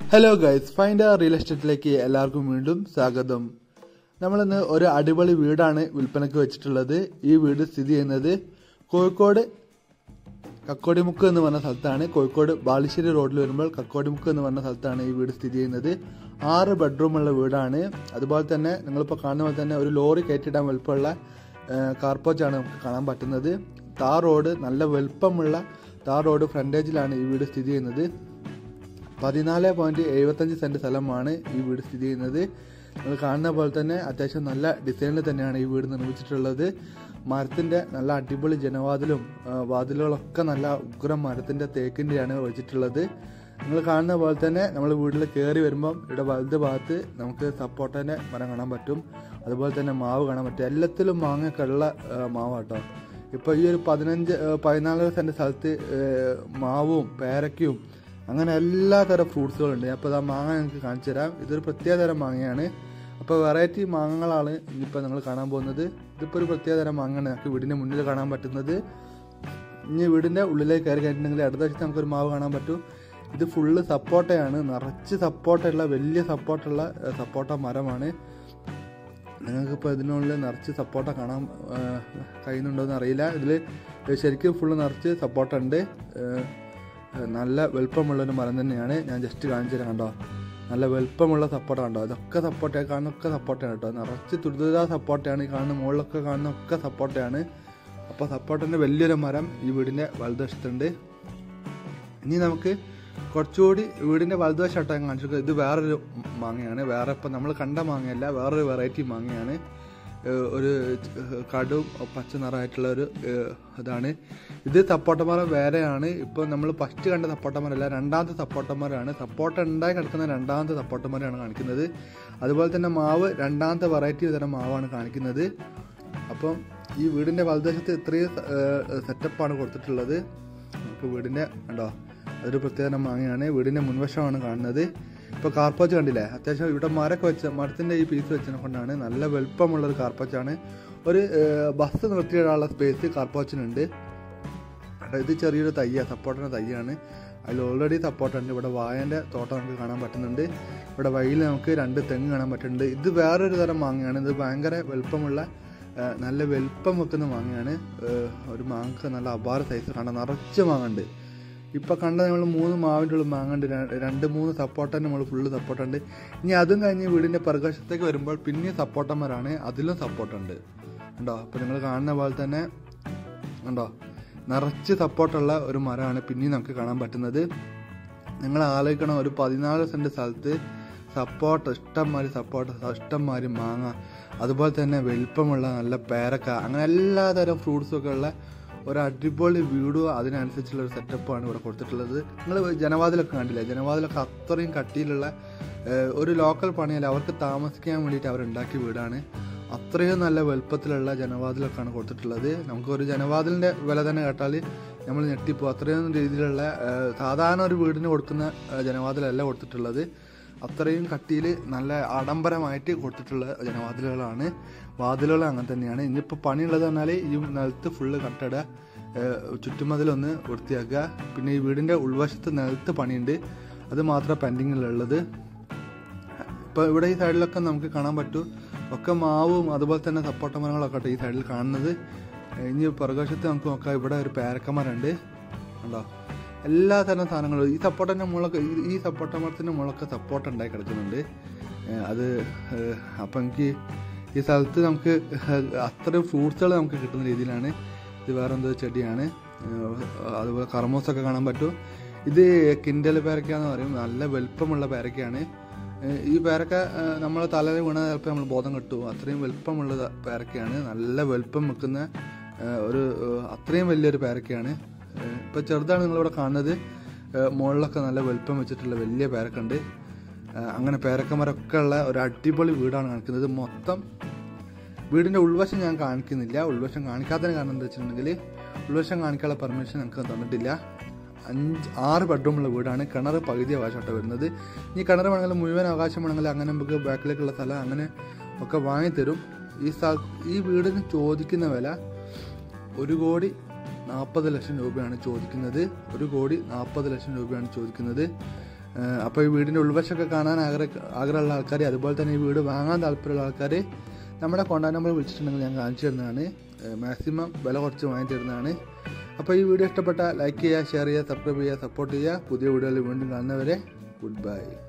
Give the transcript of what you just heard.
Hello guys find real എസ്റ്റേറ്റിലേക്ക് എല്ലാവർക്കും വീണ്ടും സ്വാഗതം നമ്മളിന്ന് ഒരു അടിപൊളി വീടാണ് വിൽപ്പനയ്ക്ക് വെച്ചിട്ടുള്ളത് ഈ വീട് സ്ഥിതി ചെയ്യുന്നത് കോഴിക്കോട് കക്കോടിമുക്ക് എന്ന് പറഞ്ഞ സ്ഥലത്താണ് കോഴിക്കോട് ബാലുശ്ശേരി റോഡിൽ വരുമ്പോൾ കക്കോടിമുക്ക് എന്ന് പറഞ്ഞ സ്ഥലത്താണ് ഈ വീട് സ്ഥിതി ചെയ്യുന്നത് ആറ് ബെഡ്റൂം ഉള്ള വീടാണ് അതുപോലെ തന്നെ നിങ്ങളിപ്പോൾ കാണുന്ന പോലെ തന്നെ ഒരു ലോറി കയറ്റിടാൻ വലുപ്പമുള്ള കാർപോച്ചാണ് നമുക്ക് കാണാൻ പറ്റുന്നത് താർ റോഡ് നല്ല വലുപ്പമുള്ള താർ റോഡ് ഫ്രണ്ടേജിലാണ് ഈ വീട് സ്ഥിതി ചെയ്യുന്നത് പതിനാല് പോയിന്റ് എഴുപത്തഞ്ച് സെന്റ് സ്ഥലമാണ് ഈ വീട് സ്ഥിതി ചെയ്യുന്നത് നിങ്ങൾ കാണുന്ന പോലെ തന്നെ അത്യാവശ്യം നല്ല ഡിസൈനിൽ തന്നെയാണ് ഈ വീട് നിർമ്മിച്ചിട്ടുള്ളത് മരത്തിന്റെ നല്ല അടിപൊളി ജനവാതിലും ആ, വാതിലുകളൊക്കെ നല്ല ഉഗ്രം മരത്തിന്റെ തേക്കിന്റെയാണ് വെച്ചിട്ടുള്ളത് നിങ്ങൾ കാണുന്ന പോലെ തന്നെ നമ്മൾ വീട്ടിൽ കയറി വരുമ്പം ഇവിടെ വലത് ഭാഗത്ത് നമുക്ക് സപ്പോർട്ടൻ്റെ മരം കാണാൻ പറ്റും അതുപോലെ തന്നെ മാവ് കാണാൻ പറ്റും എല്ലാത്തിലും മാങ്ങയൊക്കെ ഉള്ള മാവാട്ടോ ഇപ്പോൾ ഈ ഒരു പതിനഞ്ച് ആ, പതിനാല് സെന്റ് സ്ഥലത്ത് ആ, മാവും പേരയ്ക്കും അങ്ങനെ എല്ലാ തരം ഫ്രൂട്ട്സുകളുണ്ട് അപ്പോൾ ആ മാങ്ങ നിങ്ങൾക്ക് കാണിച്ചു തരാം ഇതൊരു പ്രത്യേക തരം മാങ്ങയാണ് അപ്പോൾ വെറൈറ്റി മാങ്ങകളാണ് ഇനിയിപ്പോൾ നിങ്ങൾ കാണാൻ പോകുന്നത് ഇതിപ്പോൾ ഒരു പ്രത്യേക തരം മാങ്ങയാണ് നമുക്ക് വീടിൻ്റെ മുന്നിൽ കാണാൻ പറ്റുന്നത് ഇനി വീടിൻ്റെ ഉള്ളിലേക്ക് കയറി കഴിഞ്ഞിട്ടുണ്ടെങ്കിൽ അടുത്ത വശത്ത് നമുക്കൊരു മാവ് കാണാൻ പറ്റും ഇത് ഫുള്ള് സപ്പോട്ടയാണ് നിറച്ച് സപ്പോർട്ടുള്ള വലിയ സപ്പോർട്ടുള്ള സപ്പോട്ട മരമാണ് നിങ്ങൾക്കിപ്പോൾ ഇതിനുള്ളിൽ നിറച്ച് സപ്പോർട്ട കാണാൻ ആ, കഴിയുന്നുണ്ടോ എന്ന് അറിയില്ല ഇതിൽ ശരിക്കും ഫുള്ള് നിറച്ച് സപ്പോർട്ട ഉണ്ട് ആ, നല്ല വലുപ്പമുള്ളൊരു മരം തന്നെയാണ് ഞാൻ ജസ്റ്റ് കാണിച്ചു തരാം കണ്ടോ നല്ല വലുപ്പമുള്ള സപ്പോർട്ട കണ്ടോ ഇതൊക്കെ സപ്പോർട്ട് കാണുന്നൊക്കെ സപ്പോർട്ടാണ് കേട്ടോ നിറച്ച് തുരിത സപ്പോർട്ടാണ് ഈ കാണുന്ന മുകളിലൊക്കെ കാണുന്ന ഒക്കെ സപ്പോർട്ടാണ് അപ്പോൾ സപ്പോർട്ടിൻ്റെ വലിയൊരു മരം ഈ വീടിൻ്റെ വലതുവശത്തുണ്ട് ഇനി നമുക്ക് കുറച്ചുകൂടി വീടിന്റെ വലതുവശമായിട്ട് ഞാൻ കാണിച്ചു കൊടുക്കാം. ഇത് വേറൊരു മാങ്ങയാണ് വേറെ ഇപ്പം നമ്മൾ കണ്ട മാങ്ങയല്ല വേറൊരു വെറൈറ്റി മാങ്ങയാണ് ഏഹ് ഒരു ച- കടും പച്ച നിറമായിട്ടുള്ള ഒരു ഏഹ് ഇതാണ് ഇത് സപ്പോട്ടമരം വേറെയാണ് ഇപ്പോൾ നമ്മൾ ഫസ്റ്റ് കണ്ട സപ്പോട്ടമരമല്ല രണ്ടാമത്തെ സപ്പോട്ടമരമാണ് സപ്പോട്ട ഉണ്ടായി കിടക്കുന്ന രണ്ടാമത്തെ സപ്പോട്ടമരമാണ് കാണിക്കുന്നത് അതുപോലെ തന്നെ മാവ് രണ്ടാമത്തെ വെറൈറ്റി തരം മാവാണ് കാണിക്കുന്നത് അപ്പം ഈ വീടിന്റെ വലതുവശത്ത് ഇത്രയും സെറ്റപ്പാണ് കൊടുത്തിട്ടുള്ളത് ഇപ്പോൾ വീടിന്റെ കണ്ടോ അതൊരു പ്രത്യേക മാങ്ങയാണ് വീടിന്റെ മുൻവശമാണ് കാണുന്നത് ഇപ്പോൾ കാർപ്പോച്ച് കണ്ടില്ലേ അത്യാവശ്യം ഇവിടെ മരമൊക്കെ വെച്ച മരത്തിന്റെ ഈ പീസ് വെച്ചതിനെ കൊണ്ടാണ് നല്ല വലുപ്പമുള്ള ഒരു കാർപ്പോച്ചാണ് ഒരു ഏഹ്, ബസ് നിർത്തിയിടാനുള്ള സ്പേസ് കാർപ്പോച്ചിനുണ്ട് കേട്ടോ, ഇത് ചെറിയൊരു തയ്യ സപ്പോർട്ടിൻ്റെ തയ്യാണ് അതിൽ ഓൾറെഡി സപ്പോർട്ടുണ്ട് ഇവിടെ വായൻ്റെ തോട്ടം നമുക്ക് കാണാൻ പറ്റുന്നുണ്ട് ഇവിടെ വഴിയിൽ നമുക്ക് രണ്ട് തെങ്ങ് കാണാൻ പറ്റുന്നുണ്ട് ഇത് വേറൊരു തരം മാങ്ങയാണ് ഇത് ഭയങ്കര വലുപ്പമുള്ള ആ, നല്ല വലുപ്പം വെക്കുന്ന മാങ്ങയാണ് ആ, ഒരു മാങ്ങക്ക് നല്ല അപാര സൈസ് കാണാൻ നിറച്ച് മാങ്ങുണ്ട് ഇപ്പം കണ്ട നമ്മൾ മൂന്ന് മാവിൻ്റെ ഉള്ളിൽ മാങ്ങുണ്ട് ര- രണ്ട് മൂന്ന് സപ്പോർട്ടൻ നമ്മൾ ഫുള്ള് സപ്പോർട്ടുണ്ട് ഇനി അതും കഴിഞ്ഞ് വീടിൻ്റെ പ്രകാശത്തേക്ക് വരുമ്പോൾ പിന്നെയും സപ്പോർട്ടന്മാരാണ് അതിലും സപ്പോർട്ടുണ്ട് ഉണ്ടോ അപ്പോൾ നിങ്ങൾ കാണുന്ന പോലെ തന്നെ ഉണ്ടോ നിറച്ച് സപ്പോർട്ടുള്ള ഒരു മരമാണ് പിന്നെയും നമുക്ക് കാണാൻ പറ്റുന്നത് നിങ്ങൾ ആലോചിക്കണം ഒരു പതിനാല് സെന്റ് സ്ഥലത്ത് സപ്പോർട്ട് ഇഷ്ടംമാതിരി സപ്പോർട്ട് ഇഷ്ടംമാതിരി മാങ്ങ അതുപോലെ തന്നെ വലിപ്പമുള്ള നല്ല പേരക്ക അങ്ങനെ എല്ലാ തരം ഫ്രൂട്ട്സും ഒക്കെ ഉള്ള ഒരു അടിപൊളി വീടും അതിനനുസരിച്ചുള്ള ഒരു സെറ്റപ്പാണ് ഇവിടെ കൊടുത്തിട്ടുള്ളത് നിങ്ങൾ ജനവാതിലൊക്കെ കണ്ടില്ലേ ജനവാതിലൊക്കെ അത്രയും കട്ടിയിലുള്ള ഏഹ്, ഒരു ലോക്കൽ പണിയല്ല അവർക്ക് താമസിക്കാൻ വേണ്ടിയിട്ട് അവരുണ്ടാക്കിയ വീടാണ് അത്രയും നല്ല വലുപ്പത്തിലുള്ള ജനവാതിലൊക്കെയാണ് കൊടുത്തിട്ടുള്ളത് നമുക്ക് ഒരു ജനവാതിലിന്റെ വില തന്നെ കേട്ടാൽ നമ്മൾ ഞെട്ടിപ്പോ അത്രയും രീതിയിലുള്ള ആ, സാധാരണ ഒരു വീടിന് കൊടുക്കുന്ന ആ, ജനവാതിലല്ല കൊടുത്തിട്ടുള്ളത് അത്രയും കട്ടിയിൽ നല്ല ആഡംബരമായിട്ട് കൊടുത്തിട്ടുള്ള ജനവാതിലുകളാണ് വാതിലുകൾ അങ്ങനെ തന്നെയാണ് ഇനിയിപ്പോൾ പണിയുള്ളത് പറഞ്ഞാൽ ഈ നിലത്ത് ഫുള്ള് കട്ടട ചുറ്റുമതിലൊന്ന് വൃത്തിയാക്കുക പിന്നെ ഈ വീടിന്റെ ഉൾവശത്ത് നിലത്ത് പണിയുണ്ട് അത് മാത്രമേ പെൻഡിങ്ങിലുള്ളത് ഇപ്പോൾ ഇവിടെ ഈ സൈഡിലൊക്കെ നമുക്ക് കാണാൻ പറ്റും ഒക്കെ മാവും അതുപോലെ തന്നെ സപ്പോട്ട മരങ്ങളൊക്കെ ആട്ടോ ഈ സൈഡിൽ കാണുന്നത് ഇനി പുറകുവശത്ത് നമുക്ക് നോക്കാം ഇവിടെ ഒരു പേരക്കമരമുണ്ട് ഉണ്ടോ എല്ലാ തരം സാധനങ്ങളും ഈ സപ്പോട്ടൻ്റെ മുളക്ക് ഈ- ഈ സപ്പോട്ട മരത്തിൻ്റെ മുളക്ക് സപ്പോർട്ട് ഉണ്ടായി കിടക്കുന്നുണ്ട് ഏഹ് അത് ഏഹ് അപ്പം എനിക്ക് ഈ സ്ഥലത്ത് നമുക്ക് അത്രയും ഫ്രൂട്ട്സുകൾ നമുക്ക് കിട്ടുന്ന രീതിയിലാണ് ഇത് വേറെ എന്തോ ചെടിയാണ് ഏഹ് അതുപോലെ കർമോസൊക്കെ കാണാൻ പറ്റും ഇത് കിൻഡൽ പേരക്ക എന്ന് പറയും നല്ല വലുപ്പമുള്ള പേരക്കയാണ് ഏഹ് ഈ പേരക്ക ഏഹ് നമ്മളെ തലയിൽ വീണ ചിലപ്പോൾ നമ്മൾ ബോധം കിട്ടും അത്രയും വലുപ്പമുള്ള ത- പേരക്കയാണ് നല്ല വലുപ്പം വെക്കുന്ന ഏഹ് ഒരു ഏഹ് അത്രയും വലിയൊരു പേരക്കയാണ് ഏഹ് ഇപ്പൊ ചെറുതാണ് നിങ്ങളിവിടെ കാണുന്നത് ഏഹ് മുകളിലൊക്കെ നല്ല വലുപ്പം വെച്ചിട്ടുള്ള വലിയ പേരക്കുണ്ട് ഏഹ് അങ്ങനെ പേരക്കന്മാരൊക്കെ ഉള്ള ഒരു അടിപൊളി വീടാണ് കാണിക്കുന്നത് മൊത്തം വീടിന്റെ ഉൾവശം ഞാൻ കാണിക്കുന്നില്ല ഉൾവശം കാണിക്കാത്തതിന് കാരണം എന്താ വെച്ചിട്ടുണ്ടെങ്കിൽ ഉൾവശം കാണിക്കാനുള്ള പെർമിഷൻ ഞങ്ങൾക്ക് തന്നിട്ടില്ല അഞ്ച് ആറ് ബെഡ്റൂമുള്ള വീടാണ് കിണർ പകുതി അവകാശമായിട്ട് വരുന്നത് ഈ കിണർ വേണമെങ്കിൽ മുഴുവൻ അവകാശം വേണമെങ്കിൽ അങ്ങനെ നമുക്ക് ബാക്കിലേക്കുള്ള സ്ഥലം അങ്ങനെ ഒക്കെ വാങ്ങിത്തരും ഈ സ്ഥല ഈ വീടിന് ചോദിക്കുന്ന വില ഒരു കോടി നാൽപ്പത് ലക്ഷം രൂപയാണ് ചോദിക്കുന്നത് ഒരു കോടി നാൽപ്പത് ലക്ഷം രൂപയാണ് ചോദിക്കുന്നത് അപ്പോൾ ഈ വീടിൻ്റെ ഉൾവശമൊക്കെ കാണാൻ ആഗ്രഹ ആഗ്രഹമുള്ള ആൾക്കാർ അതുപോലെ തന്നെ ഈ വീട് വാങ്ങാൻ താല്പര്യമുള്ള ആൾക്കാർ നമ്മുടെ കോൺടാക്ട് നമ്പർ വിളിച്ചിട്ടുണ്ടെങ്കിൽ ഞാൻ കാണിച്ചു തരുന്നതാണ് മാക്സിമം വില കുറച്ച് വാങ്ങി തരുന്നതാണ് അപ്പോൾ ഈ വീഡിയോ ഇഷ്ടപ്പെട്ട ലൈക്ക് ചെയ്യുക ഷെയർ ചെയ്യുക സബ്സ്ക്രൈബ് ചെയ്യുക സപ്പോർട്ട് ചെയ്യുക പുതിയ വീഡിയോയിൽ വീണ്ടും കാണുന്നവരെ ഗുഡ് ബൈ